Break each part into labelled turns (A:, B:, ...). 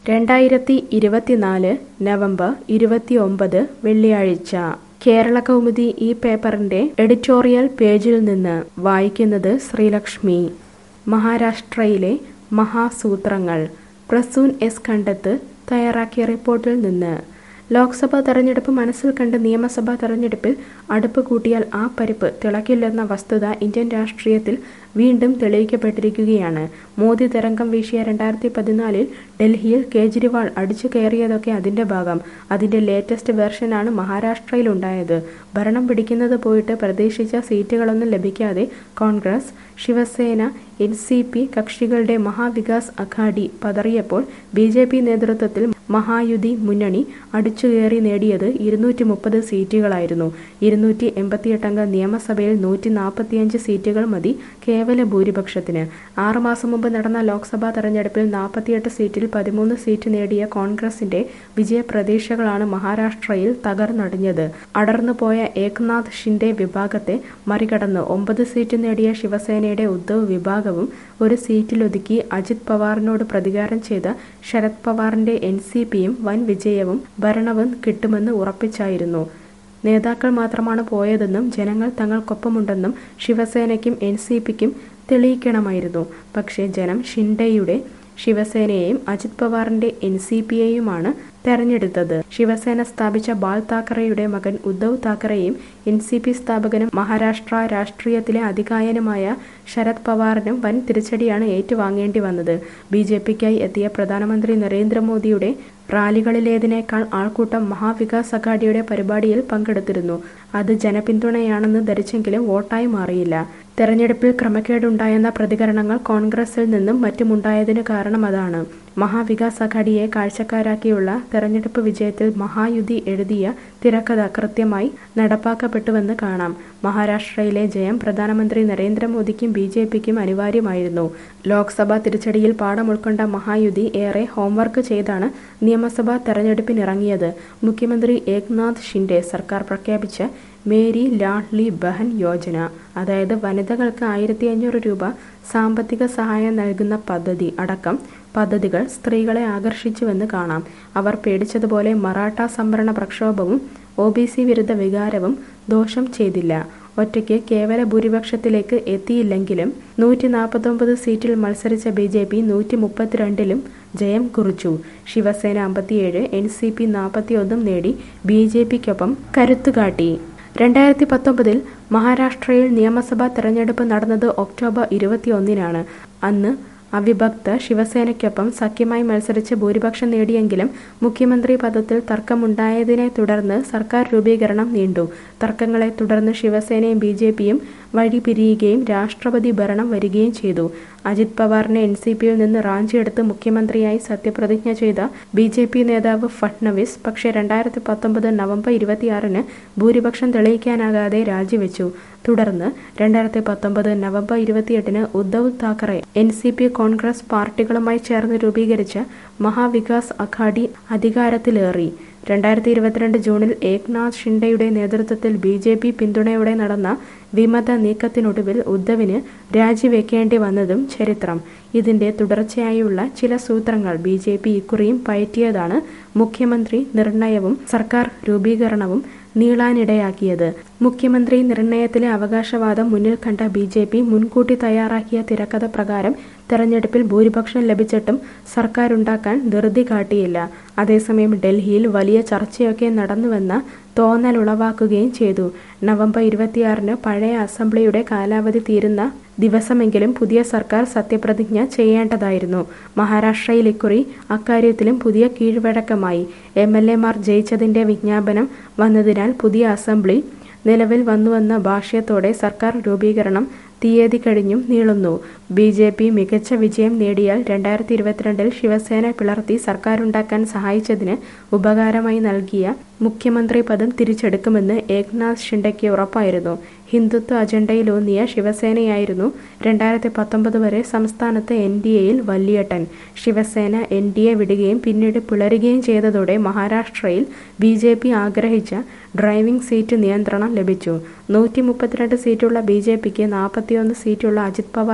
A: രണ്ടായിരത്തി ഇരുപത്തിനാല് നവംബർ ഇരുപത്തിയൊമ്പത് വെള്ളിയാഴ്ച കേരള കൗമുദി ഈ പേപ്പറിന്റെ എഡിറ്റോറിയൽ പേജിൽ നിന്ന് വായിക്കുന്നത് ശ്രീലക്ഷ്മി മഹാരാഷ്ട്രയിലെ മഹാസൂത്രങ്ങൾ പ്രസൂൻ എസ് കണ്ടത്ത് തയ്യാറാക്കിയ റിപ്പോർട്ടിൽ നിന്ന് ലോക്സഭാ തെരഞ്ഞെടുപ്പ് മനസ്സിൽ കണ്ട് നിയമസഭാ തെരഞ്ഞെടുപ്പിൽ അടുപ്പ് കൂട്ടിയാൽ ആ പരിപ്പ് തിളക്കില്ലെന്ന വസ്തുത ഇന്ത്യൻ രാഷ്ട്രീയത്തിൽ വീണ്ടും തെളിയിക്കപ്പെട്ടിരിക്കുകയാണ് മോദി തരംഗം വീശിയ രണ്ടായിരത്തി പതിനാലിൽ ഡൽഹിയിൽ കേജ്രിവാൾ അടിച്ചു കയറിയതൊക്കെ അതിന്റെ ഭാഗം അതിന്റെ ലേറ്റസ്റ്റ് വെർഷനാണ് മഹാരാഷ്ട്രയിലുണ്ടായത് ഭരണം പിടിക്കുന്നത് പോയിട്ട് പ്രതീക്ഷിച്ച സീറ്റുകളൊന്നും ലഭിക്കാതെ Congress Shivsena N C P കക്ഷികളുടെ മഹാവികാസ് അഘാഡി പതറിയപ്പോൾ ബി ജെ പി നേതൃത്വത്തിൽ മഹായുതി മുന്നണി അടിച്ചുകയറി നേടിയത് ഇരുന്നൂറ്റി മുപ്പത് സീറ്റുകളായിരുന്നു ഇരുന്നൂറ്റി എൺപത്തിയെട്ടംഗ നിയമസഭയിൽ നൂറ്റി നാൽപ്പത്തിയഞ്ച് സീറ്റുകൾ മതി കേവല ഭൂരിപക്ഷത്തിന് ആറുമാസം മുമ്പ് നടന്ന ലോക്സഭാ തെരഞ്ഞെടുപ്പിൽ നാൽപ്പത്തിയെട്ട് സീറ്റിൽ പതിമൂന്ന് സീറ്റ് നേടിയ കോൺഗ്രസിന്റെ വിജയപ്രതീക്ഷകളാണ് മഹാരാഷ്ട്രയിൽ തകർന്നടിഞ്ഞത് അടർന്നുപോയ ഏക്നാഥ് ഷിൻഡെ വിഭാഗത്തെ മറികടന്ന് ഒമ്പത് സീറ്റ് നേടിയ ശിവസേനയുടെ ഉദ്ധവ് വിഭാഗവും ഒരു സീറ്റിലൊതുക്കി അജിത് പവാറിനോട് പ്രതികാരം ചെയ്ത ശരത് പവാറിന്റെ എൻ സി പിയും വൻ വിജയവും ഭരണവും കിട്ടുമെന്ന് ഉറപ്പിച്ചായിരുന്നു നേതാക്കൾ മാത്രമാണ് പോയതെന്നും ജനങ്ങൾ തങ്ങൾക്കൊപ്പമുണ്ടെന്നും ശിവസേനയ്ക്കും എൻ സി പിക്കും തെളിയിക്കണമായിരുന്നു പക്ഷേ ജനം ഷിൻഡെയുടെ ശിവസേനയെയും അജിത് പവാറിന്റെ എൻ സി പിയെയുമാണ് തെരഞ്ഞെടുത്തത് ശിവസേന സ്ഥാപിച്ച ബാൽ താക്കറെയുടെ മകൻ ഉദ്ധവ് താക്കറെയും എൻ സി പി സ്ഥാപകനും മഹാരാഷ്ട്ര രാഷ്ട്രീയത്തിലെ അതികായനുമായ ശരത് പവാറിനും വൻ തിരിച്ചടിയാണ് ഏറ്റുവാങ്ങേണ്ടി വന്നത് ബി ജെ പിക്കായി എത്തിയ പ്രധാനമന്ത്രി നരേന്ദ്രമോദിയുടെ റാലികളിലേതിനേക്കാൾ ആൾക്കൂട്ടം മഹാവികാസ് അഘാഡിയുടെ പരിപാടിയിൽ പങ്കെടുത്തിരുന്നു അത് ജനപിന്തുണയാണെന്ന് ധരിച്ചെങ്കിലും വോട്ടായി മാറിയില്ല തെരഞ്ഞെടുപ്പിൽ ക്രമക്കേടുണ്ടായെന്ന പ്രതികരണങ്ങൾ കോൺഗ്രസിൽ നിന്നും മറ്റുമുണ്ടായതിനു കാരണം അതാണ് മഹാവികാസ് അഘാഡിയെ കാഴ്ചക്കാരാക്കിയുള്ള തെരഞ്ഞെടുപ്പ് വിജയത്തിൽ മഹായുതി എഴുതിയ തിരക്കഥ കൃത്യമായി നടപ്പാക്കപ്പെട്ടുവെന്ന് കാണാം മഹാരാഷ്ട്രയിലെ ജയം പ്രധാനമന്ത്രി നരേന്ദ്രമോദിക്കും ബി ജെ പിക്കും അനിവാര്യമായിരുന്നു ലോക്സഭാ തിരിച്ചടിയിൽ പാഠം ഉൾക്കൊണ്ട മഹായുതി ഏറെ ഹോംവർക്ക് ചെയ്താണ് നിയമസഭാ തെരഞ്ഞെടുപ്പിനിറങ്ങിയത് മുഖ്യമന്ത്രി ഏക്നാഥ് ഷിൻഡെ സർക്കാർ പ്രഖ്യാപിച്ച മേരി ലാഡ്ലി ബഹൻ യോജന അതായത് വനിതകൾക്ക് ആയിരത്തി അഞ്ഞൂറ് രൂപ സാമ്പത്തിക സഹായം നൽകുന്ന പദ്ധതി അടക്കം പദ്ധതികൾ സ്ത്രീകളെ ആകർഷിച്ചുവെന്ന് കാണാം അവർ പേടിച്ചതുപോലെ മറാഠ സംവരണ പ്രക്ഷോഭവും ഒ ബി സി വിരുദ്ധ വികാരവും ദോഷം ചെയ്തില്ല ഒറ്റയ്ക്ക് കേവല ഭൂരിപക്ഷത്തിലേക്ക് എത്തിയില്ലെങ്കിലും നൂറ്റി നാൽപ്പത്തൊമ്പത് സീറ്റിൽ മത്സരിച്ച ബി ജെ പി നൂറ്റി മുപ്പത്തിരണ്ടിലും ജയം കുറിച്ചു ശിവസേന അമ്പത്തിയേഴ് എൻ സി പി നാൽപ്പത്തിയൊന്നും നേടി ബി ജെ പിക്കൊപ്പം കരുത്തുകാട്ടി രണ്ടായിരത്തി പത്തൊമ്പതിൽ മഹാരാഷ്ട്രയിൽ നിയമസഭാ തെരഞ്ഞെടുപ്പ് നടന്നത് ഒക്ടോബർ ഇരുപത്തിയൊന്നിനാണ് അന്ന് അവിഭക്ത ശിവസേനയ്ക്കൊപ്പം സഖ്യമായി മത്സരിച്ച് ഭൂരിപക്ഷം നേടിയെങ്കിലും മുഖ്യമന്ത്രി പദത്തിൽ തർക്കമുണ്ടായതിനെ തുടർന്ന് സർക്കാർ രൂപീകരണം നീണ്ടു തർക്കങ്ങളെ തുടർന്ന് ശിവസേനയും ബി ജെ പിയും വഴി പിരിയുകയും രാഷ്ട്രപതി ഭരണം വരികയും ചെയ്തു അജിത് പവാറിനെ എൻ സി പിയിൽ നിന്ന് റാഞ്ചിയെടുത്ത് മുഖ്യമന്ത്രിയായി സത്യപ്രതിജ്ഞ ചെയ്ത ബി ജെ പി നേതാവ് ഫട്നവിസ് പക്ഷേ രണ്ടായിരത്തി പത്തൊമ്പത് നവംബർ ഇരുപത്തിയാറിന് ഭൂരിപക്ഷം തെളിയിക്കാനാകാതെ രാജിവെച്ചു തുടർന്ന് രണ്ടായിരത്തി പത്തൊമ്പത് നവംബർ ഇരുപത്തിയെട്ടിന് Uddhav Thackeray N C P Congress പാർട്ടികളുമായി ചേർന്ന് രൂപീകരിച്ച മഹാവികാസ് അഘാഡി അധികാരത്തിലേറി രണ്ടായിരത്തി ഇരുപത്തിരണ്ട് ജൂണിൽ ഏക്നാഥ് ഷിൻഡെയുടെ നേതൃത്വത്തിൽ ബി ജെ പി പിന്തുണയോടെ നടന്ന വിമത നീക്കത്തിനൊടുവിൽ ഉദ്ധവിന് രാജിവെക്കേണ്ടി വന്നതും ചരിത്രം ഇതിന്റെ തുടർച്ചയായുള്ള ചില സൂത്രങ്ങൾ ബി ജെ പി ഇക്കുറിയും പയറ്റിയതാണ് മുഖ്യമന്ത്രി നിർണയവും സർക്കാർ രൂപീകരണവും നീളാനിടയാക്കിയത് മുഖ്യമന്ത്രി നിർണയത്തിലെ അവകാശവാദം മുന്നിൽ കണ്ട ബി ജെ പി മുൻകൂട്ടി തയ്യാറാക്കിയ തിരക്കഥ പ്രകാരം തെരഞ്ഞെടുപ്പിൽ ഭൂരിപക്ഷം ലഭിച്ചിട്ടും സർക്കാരുണ്ടാക്കാൻ ധൃതി കാട്ടിയില്ല അതേസമയം ഡൽഹിയിൽ വലിയ ചർച്ചയൊക്കെ നടന്നുവെന്ന തോന്നലുളവാക്കുകയും ചെയ്തു നവംബർ ഇരുപത്തിയാറിന് പഴയ അസംബ്ലിയുടെ കാലാവധി തീരുന്ന ദിവസമെങ്കിലും പുതിയ സർക്കാർ സത്യപ്രതിജ്ഞ ചെയ്യേണ്ടതായിരുന്നു മഹാരാഷ്ട്രയിൽ ഇക്കുറി അക്കാര്യത്തിലും പുതിയ കീഴ്വഴക്കമായി എം എൽ എമാർ ജയിച്ചതിന്റെ വിജ്ഞാപനം വന്നതിനാൽ പുതിയ അസംബ്ലി നിലവിൽ വന്നുവെന്ന ഭാഷ്യത്തോടെ സർക്കാർ രൂപീകരണം തീയതി കഴിഞ്ഞും നീളുന്നു ബി ജെ പി മികച്ച വിജയം നേടിയാൽ രണ്ടായിരത്തി ഇരുപത്തിരണ്ടിൽ ശിവസേന പിളർത്തി സർക്കാരുണ്ടാക്കാൻ സഹായിച്ചതിന് ഉപകാരമായി നൽകിയ മുഖ്യമന്ത്രി പദം തിരിച്ചെടുക്കുമെന്ന് ഏക്നാഥ് ഷിൻഡയ്ക്ക് ഉറപ്പായിരുന്നു ഹിന്ദുത്വ അജണ്ടയിലൂന്നിയ ശിവസേനയായിരുന്നു രണ്ടായിരത്തി പത്തൊമ്പത് വരെ സംസ്ഥാനത്ത് എൻ ഡി എയിൽ വലിയേട്ടൻ ശിവസേന എൻ ഡി എ വിടുകയും പിന്നീട് പിളരുകയും ചെയ്തതോടെ മഹാരാഷ്ട്രയിൽ ബി ജെ പി ആഗ്രഹിച്ച ഡ്രൈവിംഗ് സീറ്റ് നിയന്ത്രണം ലഭിച്ചു നൂറ്റി മുപ്പത്തിരണ്ട് സീറ്റുള്ള ബി ജെ പിക്ക് നാൽപ്പത്തിയൊന്ന് സീറ്റുള്ള അജിത് പവാറിന്റെ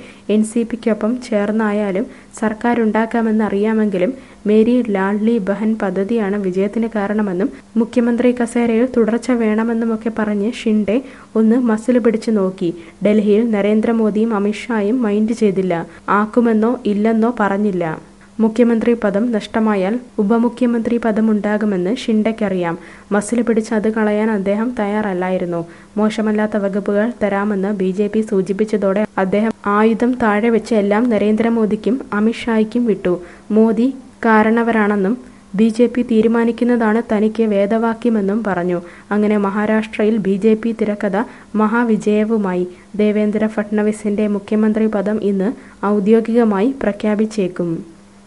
A: എൻ സി പിക്കൊപ്പം ചേർന്നായാലും സർക്കാരുണ്ടാക്കാമെന്നറിയാമെങ്കിലും മേരി ലാഡ്ലി ബഹൻ പദ്ധതിയാണ് വിജയത്തിന് കാരണമെന്നും മുഖ്യമന്ത്രി കസേരയിൽ തുടർച്ച വേണമെന്നുമൊക്കെ പറഞ്ഞ് ഷിൻഡെ ഒന്ന് മസിൽ പിടിച്ചു നോക്കി ഡൽഹിയിൽ നരേന്ദ്രമോദിയും അമിത്ഷായും മൈൻഡ് ചെയ്തില്ല ആക്കുമെന്നോ ഇല്ലെന്നോ പറഞ്ഞില്ല മുഖ്യമന്ത്രി പദം നഷ്ടമായാൽ ഉപമുഖ്യമന്ത്രി പദമുണ്ടാകുമെന്ന് ഷിൻഡയ്ക്കറിയാം മസിൽ പിടിച്ച് അത് കളയാൻ അദ്ദേഹം തയ്യാറല്ലായിരുന്നു മോശമല്ലാത്ത വകുപ്പുകൾ തരാമെന്ന് ബി ജെ പി സൂചിപ്പിച്ചതോടെ അദ്ദേഹം ആയുധം താഴെ വെച്ച് എല്ലാം നരേന്ദ്രമോദിക്കും അമിത്ഷായ്ക്കും വിട്ടു മോദി കാരണവരാണെന്നും ബി ജെ പി തീരുമാനിക്കുന്നതാണ് തനിക്ക് വേദവാക്യമെന്നും പറഞ്ഞു അങ്ങനെ മഹാരാഷ്ട്രയിൽ ബി ജെ പി തിരക്കഥ മഹാവിജയവുമായി ദേവേന്ദ്ര ഫട്നവിസിന്റെ മുഖ്യമന്ത്രി പദം ഇന്ന് ഔദ്യോഗികമായി പ്രഖ്യാപിച്ചേക്കും